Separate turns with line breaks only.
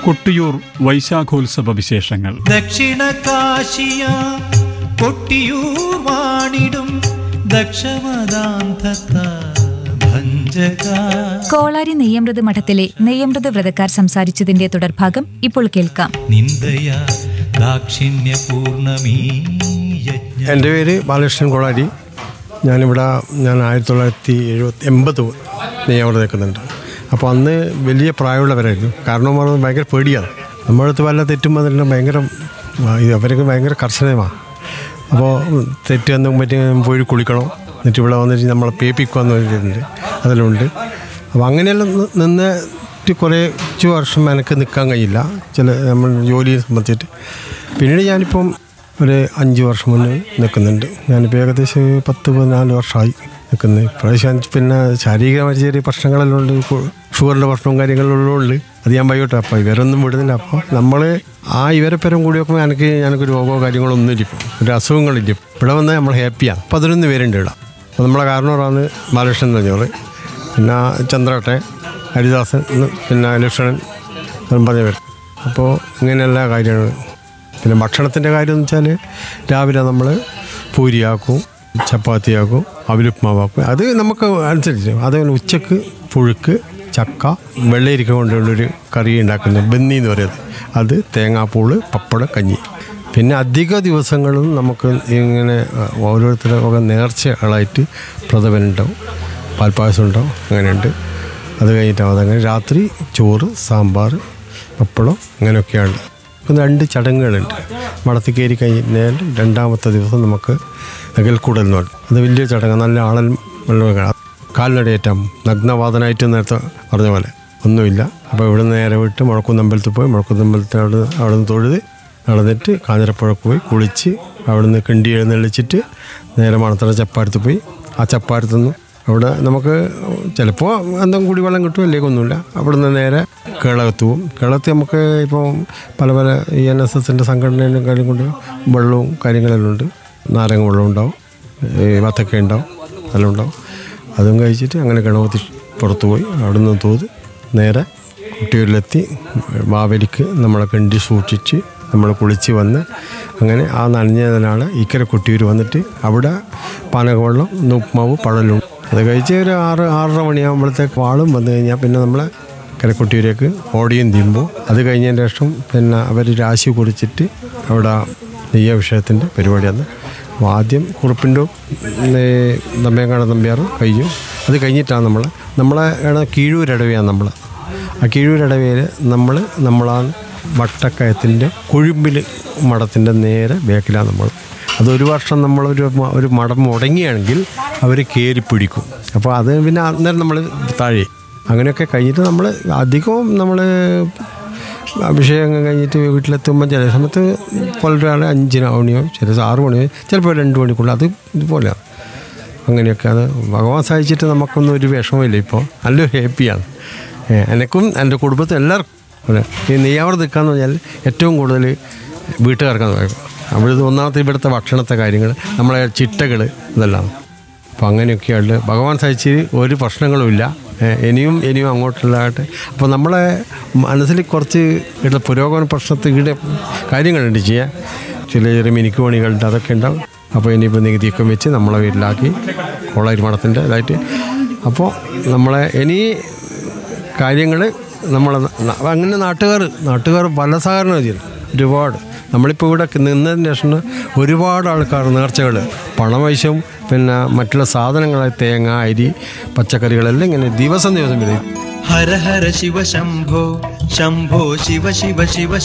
കൊട്ടിയൂർ വൈശാഖോത്സവ വിശേഷങ്ങൾ
ദക്ഷിണ കാശിയ കൊട്ടിയൂർ വാണിടും ദക്ഷമദാന്തത്ത ഭഞ്ജക
കോളാരി നെയ്യമൃത് മഠത്തിലെ നെയ്യമൃത് വ്രതക്കാർ സംസാരിച്ചതിന്റെ തുടർഭാഗം ഇപ്പോൾ കേൾക്കാം
നിന്ദയ ദാക്ഷിണ്യ പൂർണമീ യജ്ഞ
എൻ്റെ പേര് ബാലകൃഷ്ണൻ കോളാരി ഞാനിവിടെ ഞാൻ ആയിരത്തി തൊള്ളായിരത്തി എഴുപത്തി എൺപത് ഞാൻ അവിടെ നിൽക്കുന്നുണ്ട് അപ്പോൾ അന്ന് വലിയ പ്രായമുള്ളവരായിരുന്നു കാരണം പറഞ്ഞത് ഭയങ്കര പേടിയാണ് നമ്മളടുത്ത് വല്ല തെറ്റും വന്നിട്ടുണ്ട് ഭയങ്കര ആ, ഇത് അവരൊക്കെ ഭയങ്കര കർശനമാണ് അപ്പോൾ തെറ്റ് വന്ന് പറ്റി പോയി കുളിക്കണം എന്നിട്ട് ഇവിടെ വന്നിട്ട് നമ്മളെ പേപ്പിക്കുമെന്ന് പറഞ്ഞിട്ടുണ്ട് അതിലുണ്ട് അപ്പോൾ അങ്ങനെയെല്ലാം നി- നിന്നിട്ട് കുറേ കുറച്ച് വർഷം എനിക്ക് നിൽക്കാൻ കഴിയില്ല ചില നമ്മൾ ജോലിയെ സംബന്ധിച്ചിട്ട് പിന്നീട് ഞാനിപ്പം ഒരു അഞ്ച് വർഷം മുന്നേ നിൽക്കുന്നുണ്ട് ഞാനിപ്പോൾ ഏകദേശം പത്ത് പതിനാല് വർഷമായി നിൽക്കുന്നത് ഇപ്രാവശ്യം പിന്നെ ശാരീരികമായ ചെറിയ പ്രശ്നങ്ങളെല്ലാം ഉണ്ട് കു- ഷുഗറിൻ്റെ പ്രശ്നവും കാര്യങ്ങളെല്ലാം ഉണ്ട് അത് ഞാൻ ബയോട്ടെ അപ്പോൾ ഇവരൊന്നും വിടുന്നില്ല അപ്പോൾ നമ്മൾ ആ ഇവരെപ്പരം കൂടി നോക്കുമ്പോൾ എനിക്ക് ഞങ്ങൾക്ക് രോഗമോ കാര്യങ്ങളോ ഒന്നുമില്ല ഇപ്പോൾ ഒരു അസുഖങ്ങളില്ല ഇവിടെ വന്നാൽ നമ്മൾ ഹാപ്പിയാണ് പതിനൊന്ന് പേരുണ്ട് ഇവിടെ അപ്പോൾ നമ്മളെ കാരണവരാണ് ബാലകൃഷ്ണൻ എന്ന് പറഞ്ഞവർ പിന്നെ ചന്ദ്രട്ടെ ഹരിദാസൻ എന്ന് പിന്നെ ലക്ഷ്മണൻ എന്നും പറഞ്ഞ പേര് അപ്പോൾ ഇങ്ങനെയുള്ള കാര്യങ്ങൾ പിന്നെ ഭക്ഷണത്തിൻ്റെ കാര്യം എന്ന് വെച്ചാൽ രാവിലെ നമ്മൾ പൂരിയാക്കും ചപ്പാത്തിയാക്കും അവിലുപ്മാവാക്കും അത് നമുക്ക് അനുസരിച്ച് അതേപോലെ ഉച്ചക്ക് പുഴുക്ക് ചക്ക വെള്ളരിക്ക കൊണ്ടുള്ളൊരു കറി ഉണ്ടാക്കുന്നത് ബന്നി എന്ന് പറയുന്നത് അത് തേങ്ങാപ്പൂള് പപ്പടം കഞ്ഞി പിന്നെ അധിക ദിവസങ്ങളും നമുക്ക് ഇങ്ങനെ ഓരോരുത്തരുടെ വക നേർച്ചകളായിട്ട് പ്രഥമനുണ്ടാവും പാൽപ്പായസം ഉണ്ടാവും അങ്ങനെയുണ്ട് അത് കഴിഞ്ഞിട്ടാവും അതങ്ങനെ രാത്രി ചോറ് സാമ്പാർ പപ്പടം അങ്ങനെയൊക്കെയാണ് ഇപ്പം രണ്ട് ചടങ്ങുകളുണ്ട് മടത്തി കയറി കഴിഞ്ഞാൽ രണ്ടാമത്തെ ദിവസം നമുക്ക് നകൽക്കൂടൽ എന്ന് പറയും അത് വലിയ ചടങ്ങ് നല്ല ആളൽ വെള്ളം കാൽനടയേറ്റം നഗ്നവാദനായിട്ട് നേരത്തെ പറഞ്ഞ പോലെ ഒന്നുമില്ല അപ്പോൾ ഇവിടെ നിന്ന് നേരെ വിട്ട് മുഴക്കുന്നമ്പലത്തിൽ പോയി മുഴക്കുന്നമ്പലത്തിൽ അവിടെ അവിടെ നിന്ന് തൊഴുത് നടന്നിട്ട് കാഞ്ഞിരപ്പുഴക്ക് പോയി കുളിച്ച് അവിടെ നിന്ന് കിണ്ടി എഴുന്നള്ളിച്ചിട്ട് നേരെ മണത്തറ ചപ്പാരത്ത് പോയി ആ ചപ്പാരത്തു നിന്ന് അവിടെ നമുക്ക് ചിലപ്പോൾ എന്തെങ്കിലും കുടിവെള്ളം കിട്ടും അല്ലെങ്കിൽ ഒന്നുമില്ല അവിടെ നിന്ന് നേരെ കേളകത്ത് പോകും കേളകത്ത് നമുക്ക് ഇപ്പോൾ പല പല ഈ എൻ എസ് എസിൻ്റെ സംഘടനയുടെ കാര്യം കൊണ്ട് വെള്ളവും കാര്യങ്ങളെല്ലാം ഉണ്ട് നാരങ്ങ വെള്ളം ഉണ്ടാവും ഈ വത്തക്ക ഉണ്ടാവും എല്ലാം ഉണ്ടാവും അതും കഴിച്ചിട്ട് അങ്ങനെ ഗണപതി പുറത്ത് പോയി അവിടെ നിന്ന് തോത് നേരെ കുട്ടികളിലെത്തി മാവേലിക്ക് നമ്മളെ കണ്ടി സൂക്ഷിച്ച് നമ്മൾ കുളിച്ച് വന്ന് അങ്ങനെ ആ നനഞ്ഞതിനാണ് ഇക്കര കുട്ടിയൂർ വന്നിട്ട് അവിടെ പാനകവെള്ളം ഉപ്പുമാവ് പഴലും അത് കഴിച്ച് ഒരു ആറ് ആറര മണിയാകുമ്പോഴത്തേക്ക് വാളും വന്നു കഴിഞ്ഞാൽ പിന്നെ നമ്മളെ കരക്കുട്ടിയൂരേക്ക് ഓടിയും തീരുമ്പോൾ അത് കഴിഞ്ഞതിന് ശേഷം പിന്നെ അവർ രാശി കുടിച്ചിട്ട് അവിടെ നെയ്യാഭിഷേകത്തിൻ്റെ പരിപാടിയാണ് അപ്പോൾ ആദ്യം കുറുപ്പിൻ്റെ നമ്പേങ്കാട് നമ്പ്യാർ കഴിയും അത് കഴിഞ്ഞിട്ടാണ് നമ്മൾ നമ്മളെ ഇവിടെ കീഴൂരടവയാണ് നമ്മൾ ആ കീഴൂരടവയിൽ നമ്മൾ നമ്മളാ വട്ടക്കയത്തിൻ്റെ കൊഴുമ്പിൽ മഠത്തിൻ്റെ നേരെ ബാക്കിലാണ് നമ്മൾ അതൊരു വർഷം നമ്മളൊരു മ- ഒരു മഠം മുടങ്ങിയാണെങ്കിൽ അവർ കയറി പിടിക്കും അപ്പോൾ അത് പിന്നെ അന്നേരം നമ്മൾ താഴെ അങ്ങനെയൊക്കെ കഴിഞ്ഞിട്ട് നമ്മൾ അധികവും നമ്മൾ അഭിഷേകം കഴിഞ്ഞിട്ട് വീട്ടിലെത്തുമ്പോൾ ചില സമയത്ത് പുലരാണ് അഞ്ചിന് മണിയോ ചില ആറ് മണിയോ ചിലപ്പോൾ രണ്ട് മണിക്കുള്ള അത് ഇതുപോലെയാണ് അങ്ങനെയൊക്കെ അത് ഭഗവാൻ സഹായിച്ചിട്ട് നമുക്കൊന്നും ഒരു വിഷമമില്ല ഇപ്പോൾ നല്ലൊരു ഹാപ്പിയാണ് ഏ, എനക്കും എൻ്റെ കുടുംബത്തിൽ എല്ലാവർക്കും അതെ ഈ നെയ്യാവർ നിൽക്കാന്ന് പറഞ്ഞാൽ ഏറ്റവും കൂടുതൽ വീട്ടുകാർക്കാണ് പറയുക അവിടുത്തെ ഒന്നാമത്തെ ഇവിടുത്തെ ഭക്ഷണത്തെ കാര്യങ്ങൾ നമ്മളെ ചിട്ടകൾ ഇതെല്ലാം അപ്പോൾ അങ്ങനെയൊക്കെയാണ് ഭഗവാൻ സഹിച്ച് ഒരു പ്രശ്നങ്ങളുമില്ല ഏ, ഇനിയും ഇനിയും അങ്ങോട്ടുള്ളതായിട്ട് അപ്പോൾ നമ്മളെ മനസ്സിൽ കുറച്ച് ഇവിടെ പുരോഗമന പ്രശ്നത്തിൽ ഇവിടെ കാര്യങ്ങളുണ്ട് ചെയ്യാൻ ചില ചെറിയ മിനിക്ക് പണികളുണ്ട് അതൊക്കെ ഉണ്ടാവും അപ്പോൾ ഇനിയിപ്പോൾ നികുതിയൊക്കെ വെച്ച് നമ്മളെ വീട്ടിലാക്കി കോളാരി മഠത്തിൻ്റെ ഇതായിട്ട് അപ്പോൾ നമ്മളെ ഇനി കാര്യങ്ങൾ നമ്മളെ ന- അങ്ങനെ നാട്ടുകാർ നാട്ടുകാർ പല സഹകരണം ചെയ്തു ഒരുപാട് നമ്മളിപ്പോൾ ഇവിടെ നിന്നതിന് ശേഷം ഒരുപാട് ആൾക്കാർ നേർച്ചകൾ പണവൈശ്യം പിന്നെ മറ്റുള്ള സാധനങ്ങളായ തേങ്ങ അരി പച്ചക്കറികളെല്ലാം ഇങ്ങനെ ദിവസം ദിവസം വരും
ഹര ഹര ശിവ ശംഭോ ശംഭോ ശിവ ശിവ ശിവ